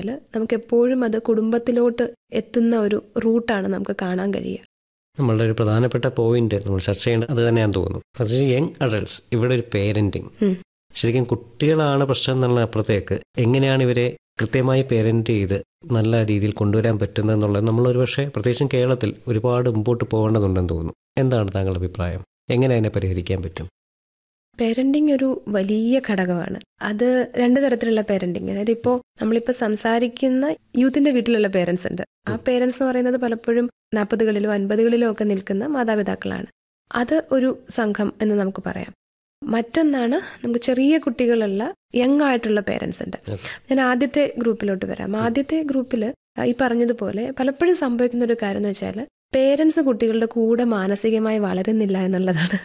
കഴിഞ്ഞാൽ നമുക്ക് എപ്പോഴും അത് കുടുംബത്തിലോട്ട് എത്തുന്ന ഒരു റൂട്ടാണ് നമുക്ക് കാണാൻ കഴിയുക നമ്മളുടെ ഒരു പ്രധാനപ്പെട്ട പോയിന്റ് നമ്മൾ ചർച്ച ചെയ്യേണ്ടത് അത് തന്നെയാണെന്ന് തോന്നുന്നു പ്രത്യേകിച്ച് യങ് അഡൾട്ട്സ് ഇവിടെ ഒരു പേരന്റിങ് ഉം. ശരിക്കും കുട്ടികളാണ് പ്രശ്നം എന്നുള്ള അപ്പുറത്തേക്ക് എങ്ങനെയാണ് ഇവരെ കൃത്യമായി പേരന്റ് ചെയ്ത് നല്ല രീതിയിൽ കൊണ്ടുവരാൻ പറ്റുന്നത് എന്നുള്ളത് നമ്മൾ ഒരു പക്ഷേ പ്രത്യേകിച്ചും കേരളത്തിൽ ഒരുപാട് മുമ്പോട്ട് പോകേണ്ടതുണ്ടെന്ന് തോന്നുന്നു എന്താണ് താങ്കളുടെ അഭിപ്രായം എങ്ങനെ അതിനെ പരിഹരിക്കാൻ പറ്റും പേരന്റിങ് ഒരു വലിയ ഘടകമാണ് അത് രണ്ട് തരത്തിലുള്ള പേരന്റിങ് അതായത് ഇപ്പോൾ നമ്മളിപ്പോൾ സംസാരിക്കുന്ന യൂത്തിന്റെ വീട്ടിലുള്ള പേരൻസ് ഉണ്ട് ആ പേരൻസ് എന്ന് പറയുന്നത് പലപ്പോഴും നാൽപ്പതുകളിലോ അൻപതുകളിലോ ഒക്കെ നിൽക്കുന്ന മാതാപിതാക്കളാണ് അത് ഒരു സംഘം എന്ന് നമുക്ക് പറയാം മറ്റൊന്നാണ് നമുക്ക് ചെറിയ കുട്ടികളുള്ള യങ് ആയിട്ടുള്ള പേരൻസ് ഉണ്ട് അതെ. ഞാൻ ആദ്യത്തെ ഗ്രൂപ്പിലോട്ട് വരാം ആദ്യത്തെ ഗ്രൂപ്പിൽ ഈ പറഞ്ഞതുപോലെ പലപ്പോഴും സംഭവിക്കുന്ന ഒരു കാര്യം എന്ന് വെച്ചാൽ പേരൻസ് കുട്ടികളുടെ കൂടെ മാനസികമായി വളരുന്നില്ല എന്നുള്ളതാണ്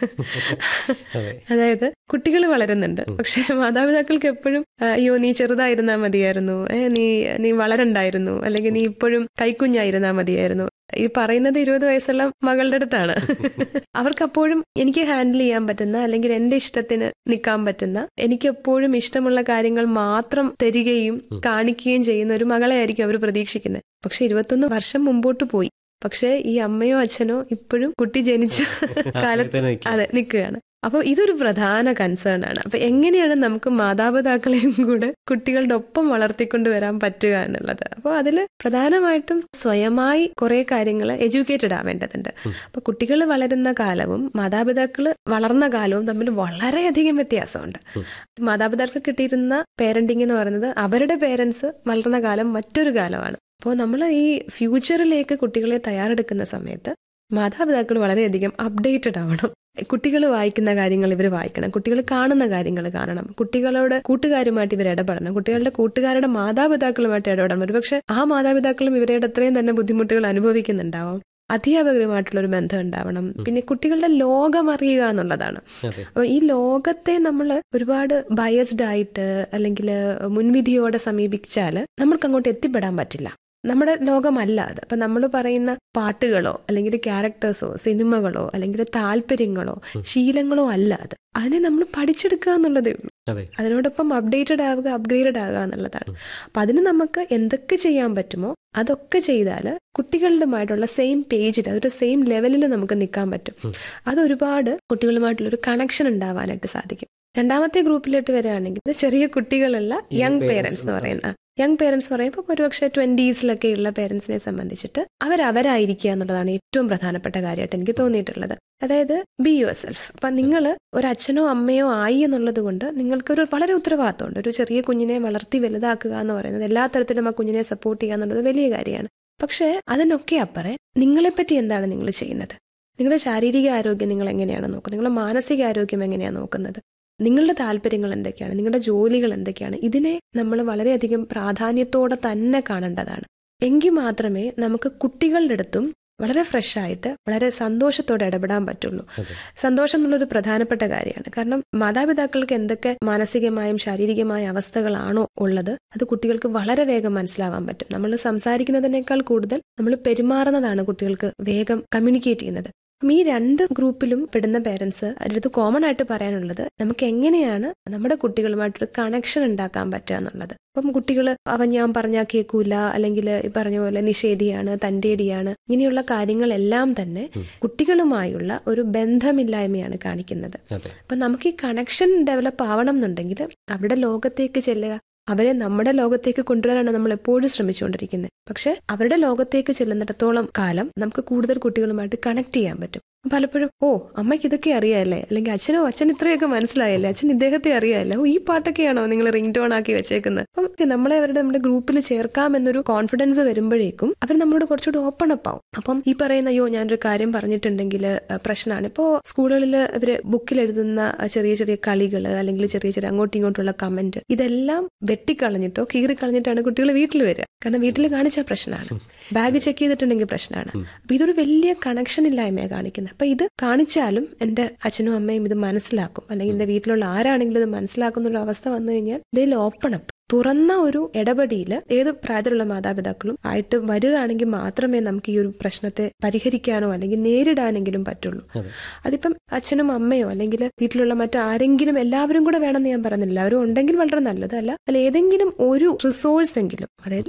അതെ അതായത് കുട്ടികൾ വളരുന്നുണ്ട് ഉം. പക്ഷെ മാതാപിതാക്കൾക്ക് എപ്പോഴും ആ, അയ്യോ നീ ചെറുതായിരുന്നാ മതിയായിരുന്നു ഏ നീ നീ വളരണ്ടായിരുന്നു അല്ലെങ്കിൽ നീ ഇപ്പോഴും കൈക്കുഞ്ഞായിരുന്നാ മതിയായിരുന്നു ഈ പറയുന്നത് ഇരുപത് വയസ്സുള്ള മകളുടെ അടുത്താണ് അവർക്ക് അപ്പോഴും എനിക്ക് ഹാൻഡിൽ ചെയ്യാൻ പറ്റുന്ന അല്ലെങ്കിൽ എന്റെ ഇഷ്ടത്തിന് നിൽക്കാൻ പറ്റുന്ന എനിക്ക് എപ്പോഴും ഇഷ്ടമുള്ള കാര്യങ്ങൾ മാത്രം തരികയും ഉം. കാണിക്കുകയും ചെയ്യുന്ന ഒരു മകളെ ആയിരിക്കും അവർ പ്രതീക്ഷിക്കുന്നത് പക്ഷെ ഇരുപത്തൊന്ന് വർഷം മുമ്പോട്ട് പോയി പക്ഷെ ഈ അമ്മയോ അച്ഛനോ ഇപ്പോഴും കുട്ടി ജനിച്ച കാലത്ത് തന്നെ നിൽക്കുക. അതെ നിൽക്കുകയാണ് അപ്പോൾ ഇതൊരു പ്രധാന കൺസേൺ ആണ് അപ്പൊ എങ്ങനെയാണ് നമുക്ക് മാതാപിതാക്കളെയും കൂടെ കുട്ടികളുടെ ഒപ്പം വളർത്തിക്കൊണ്ട് വരാൻ പറ്റുക എന്നുള്ളത് അപ്പോൾ അതിൽ പ്രധാനമായിട്ടും സ്വയമായി കുറെ കാര്യങ്ങൾ എഡ്യൂക്കേറ്റഡ് ആവേണ്ടതുണ്ട് ഉം. അപ്പൊ കുട്ടികൾ വളരുന്ന കാലവും മാതാപിതാക്കൾ വളർന്ന കാലവും തമ്മിൽ വളരെയധികം വ്യത്യാസമുണ്ട് ഉം. മാതാപിതാക്കൾക്ക് കിട്ടിയിരുന്ന പേരന്റിംഗ് എന്ന് പറയുന്നത് അവരുടെ പേരൻസ് വളർന്ന കാലം മറ്റൊരു കാലമാണ് അപ്പോൾ നമ്മൾ ഈ ഫ്യൂച്ചറിലേക്ക് കുട്ടികളെ തയ്യാറെടുക്കുന്ന സമയത്ത് മാതാപിതാക്കൾ വളരെയധികം അപ്ഡേറ്റഡ് ആവണം കുട്ടികൾ വായിക്കുന്ന കാര്യങ്ങൾ ഇവർ വായിക്കണം കുട്ടികൾ കാണുന്ന കാര്യങ്ങൾ കാണണം കുട്ടികളോട് കൂട്ടുകാരുമായിട്ട് ഇവർ ഇടപെടണം കുട്ടികളുടെ കൂട്ടുകാരുടെ മാതാപിതാക്കളുമായിട്ട് ഇടപെടണം ഒരുപക്ഷെ ആ മാതാപിതാക്കളും ഇവരുടെ അത്രയും തന്നെ ബുദ്ധിമുട്ടുകൾ അനുഭവിക്കുന്നുണ്ടാവും അധ്യാപകരുമായിട്ടുള്ള ഒരു ബന്ധം ഉണ്ടാവണം പിന്നെ കുട്ടികളുടെ ലോകം അറിയുക എന്നുള്ളതാണ് അതെ അപ്പോൾ ഈ ലോകത്തെ നമ്മൾ ഒരുപാട് ബയസ്ഡ് ആയിട്ട് അല്ലെങ്കിൽ മുൻവിധിയോടെ സമീപിച്ചാൽ നമ്മൾക്ക് അങ്ങോട്ട് എത്തിപ്പെടാൻ പറ്റില്ല നമ്മുടെ ലോകമല്ല അത് അപ്പൊ നമ്മൾ പറയുന്ന പാട്ടുകളോ അല്ലെങ്കിൽ ക്യാരക്ടേഴ്സോ സിനിമകളോ അല്ലെങ്കിൽ താല്പര്യങ്ങളോ ഉം. ശീലങ്ങളോ അല്ല അത് അതിനെ നമ്മൾ പഠിച്ചെടുക്കുക എന്നുള്ളതേ ഉള്ളൂ അതെ അതിനോടൊപ്പം അപ്ഡേറ്റഡ് ആവുക അപ്ഗ്രേഡഡ് ആവുക എന്നുള്ളതാണ് ഉം. അപ്പൊ അതിന് നമുക്ക് എന്തൊക്കെ ചെയ്യാൻ പറ്റുമോ അതൊക്കെ ചെയ്താൽ കുട്ടികളുമായിട്ടുള്ള സെയിം പേജിൽ അതൊരു സെയിം ലെവലിൽ നമുക്ക് നിൽക്കാൻ പറ്റും ഉം. അതൊരുപാട് കുട്ടികളുമായിട്ടുള്ള ഒരു കണക്ഷൻ ഉണ്ടാവാനായിട്ട് സാധിക്കും രണ്ടാമത്തെ ഗ്രൂപ്പിലോട്ട് വരികയാണെങ്കിൽ ഇത് ചെറിയ കുട്ടികളുള്ള Young യങ് parents പേരൻസ് എന്ന് എന്ന് പറയുന്ന യങ് പേരൻസ് പറയുമ്പോൾ ഒരുപക്ഷെ ട്വന്റീസിലൊക്കെയുള്ള പേരൻസിനെ സംബന്ധിച്ചിട്ട് അവരവരായിരിക്കുക എന്നുള്ളതാണ് ഏറ്റവും പ്രധാനപ്പെട്ട കാര്യമായിട്ട് എനിക്ക് തോന്നിയിട്ടുള്ളത് അതായത് ബി യുവർ സെൽഫ് അപ്പൊ നിങ്ങൾ ഒരു അച്ഛനോ അമ്മയോ ആയി എന്നുള്ളത് കൊണ്ട് നിങ്ങൾക്കൊരു വളരെ ഉത്തരവാദിത്തമുണ്ട് ഒരു ചെറിയ കുഞ്ഞിനെ വളർത്തി വലുതാക്കുക എന്ന് പറയുന്നത് എല്ലാ തരത്തിലും ആ കുഞ്ഞിനെ സപ്പോർട്ട് ചെയ്യുക എന്നുള്ളത് വലിയ കാര്യമാണ് പക്ഷേ അതിനൊക്കെ അപ്പറെ നിങ്ങളെപ്പറ്റി എന്താണ് നിങ്ങൾ ചെയ്യുന്നത് നിങ്ങളുടെ ശാരീരിക ആരോഗ്യം നിങ്ങൾ എങ്ങനെയാണ് നോക്കുന്നത് നിങ്ങളുടെ മാനസിക ആരോഗ്യം എങ്ങനെയാണ് നോക്കുന്നത് നിങ്ങളുടെ താല്പര്യങ്ങൾ എന്തൊക്കെയാണ് നിങ്ങളുടെ ജോലികൾ എന്തൊക്കെയാണ് ഇതിനെ നമ്മൾ വളരെയധികം പ്രാധാന്യത്തോടെ തന്നെ കാണേണ്ടതാണ് എങ്കിൽ മാത്രമേ നമുക്ക് കുട്ടികളുടെ അടുത്തും വളരെ ഫ്രഷ് ആയിട്ട് വളരെ സന്തോഷത്തോടെ ഇടപെടാൻ പറ്റുള്ളൂ അതെ സന്തോഷം എന്നുള്ളൊരു പ്രധാനപ്പെട്ട കാര്യമാണ് കാരണം മാതാപിതാക്കൾക്ക് എന്തൊക്കെ മാനസികമായും ശാരീരികമായ അവസ്ഥകളാണോ ഉള്ളത് അത് കുട്ടികൾക്ക് വളരെ വേഗം മനസ്സിലാവാൻ പറ്റും നമ്മൾ സംസാരിക്കുന്നതിനേക്കാൾ കൂടുതൽ നമ്മൾ പെരുമാറുന്നതാണ് കുട്ടികൾക്ക് വേഗം കമ്മ്യൂണിക്കേറ്റ് ചെയ്യുന്നത് അപ്പം ഈ രണ്ട് ഗ്രൂപ്പിലും പെടുന്ന പേരൻസ് അടുത്ത് കോമൺ ആയിട്ട് പറയാനുള്ളത് നമുക്ക് എങ്ങനെയാണ് നമ്മുടെ കുട്ടികളുമായിട്ടൊരു കണക്ഷൻ ഉണ്ടാക്കാൻ പറ്റുക എന്നുള്ളത് അപ്പം കുട്ടികൾ അവൻ ഞാൻ പറഞ്ഞാൽ കേൾക്കൂല അല്ലെങ്കിൽ ഈ പറഞ്ഞ പോലെ നിഷേധിയാണ് തൻ്റെടിയാണ് ഇങ്ങനെയുള്ള കാര്യങ്ങളെല്ലാം തന്നെ ഉം. കുട്ടികളുമായുള്ള ഒരു ബന്ധമില്ലായ്മയാണ് കാണിക്കുന്നത് അതെ അപ്പൊ നമുക്ക് ഈ കണക്ഷൻ ഡെവലപ്പ് ആവണം എന്നുണ്ടെങ്കിൽ അവരുടെ ലോകത്തേക്ക് ചെല്ലുക അവരെ നമ്മുടെ ലോകത്തേക്ക് കൊണ്ടുവരാനാണ് നമ്മൾ എപ്പോഴും ശ്രമിച്ചുകൊണ്ടിരിക്കുന്നത് പക്ഷെ അവരുടെ ലോകത്തേക്ക് ചെല്ലുന്നിടത്തോളം കാലം നമുക്ക് കൂടുതൽ കുട്ടികളുമായിട്ട് കണക്ട് ചെയ്യാൻ പറ്റും പലപ്പോഴും ഓ അമ്മയ്ക്ക് ഇതൊക്കെ അറിയാമല്ലേ അല്ലെങ്കിൽ അച്ഛനോ അച്ഛൻ ഇത്രയൊക്കെ മനസ്സിലായല്ലേ അച്ഛൻ ഇദ്ദേഹത്തെ അറിയാമല്ലേ ഓ ഈ പാട്ടൊക്കെയാണോ നിങ്ങൾ റിംഗ് ടോൺ ആക്കി വെച്ചേക്കുന്നത് അപ്പം നമ്മളെ അവരുടെ നമ്മുടെ ഗ്രൂപ്പിൽ ചേർക്കാം എന്നൊരു കോൺഫിഡൻസ് വരുമ്പോഴേക്കും അവർ നമ്മളോട് കുറച്ചുകൂടി ഓപ്പൺ അപ്പ് ആവും അപ്പം ഈ പറയുന്ന അയ്യോ ഞാനൊരു കാര്യം പറഞ്ഞിട്ടുണ്ടെങ്കിൽ പ്രശ്നമാണ് ഇപ്പോൾ സ്കൂളുകളിൽ ഇവര് ബുക്കിൽ എഴുതുന്ന ആ ചെറിയ ചെറിയ കളികൾ അല്ലെങ്കിൽ ചെറിയ ചെറിയ അങ്ങോട്ടും ഇങ്ങോട്ടുള്ള കമന്റ് ഇതെല്ലാം വെട്ടിക്കളഞ്ഞിട്ടോ കീറിക്കളഞ്ഞിട്ടാണ് കുട്ടികൾ വീട്ടിൽ വരിക കാരണം വീട്ടിൽ കാണിച്ചാൽ പ്രശ്നമാണ് ബാഗ് ചെക്ക് ചെയ്തിട്ടുണ്ടെങ്കിൽ പ്രശ്നമാണ് ഉം. അപ്പൊ ഇതൊരു വലിയ കണക്ഷൻ ഇല്ലായ്മയാണ് കാണിക്കുന്നത് അപ്പൊ ഇത് കാണിച്ചാലും എന്റെ അച്ഛനും അമ്മയും ഇത് മനസ്സിലാക്കും അല്ലെങ്കിൽ എന്റെ വീട്ടിലുള്ള ആരാണെങ്കിലും ഇത് മനസ്സിലാക്കുന്ന ഒരു അവസ്ഥ വന്നു കഴിഞ്ഞാൽ ഇതിൽ ഓപ്പൺ അപ്പ് തുറന്ന ഒരു ഇടപെടിയിൽ ഏത് പ്രായത്തിലുള്ള മാതാപിതാക്കളും ആയിട്ട് വരികയാണെങ്കിൽ മാത്രമേ നമുക്ക് ഈ ഒരു പ്രശ്നത്തെ പരിഹരിക്കാനോ അല്ലെങ്കിൽ നേരിടാനെങ്കിലും പറ്റുള്ളൂ അതെ അതിപ്പം അച്ഛനും അമ്മയോ അല്ലെങ്കിൽ വീട്ടിലുള്ള മറ്റാരെങ്കിലും എല്ലാവരും കൂടെ വേണമെന്ന് ഞാൻ പറയുന്നില്ല എല്ലാവരും ഉണ്ടെങ്കിൽ വളരെ നല്ലത് അല്ല അല്ല ഏതെങ്കിലും ഒരു റിസോഴ്സ് എങ്കിലും അതായത്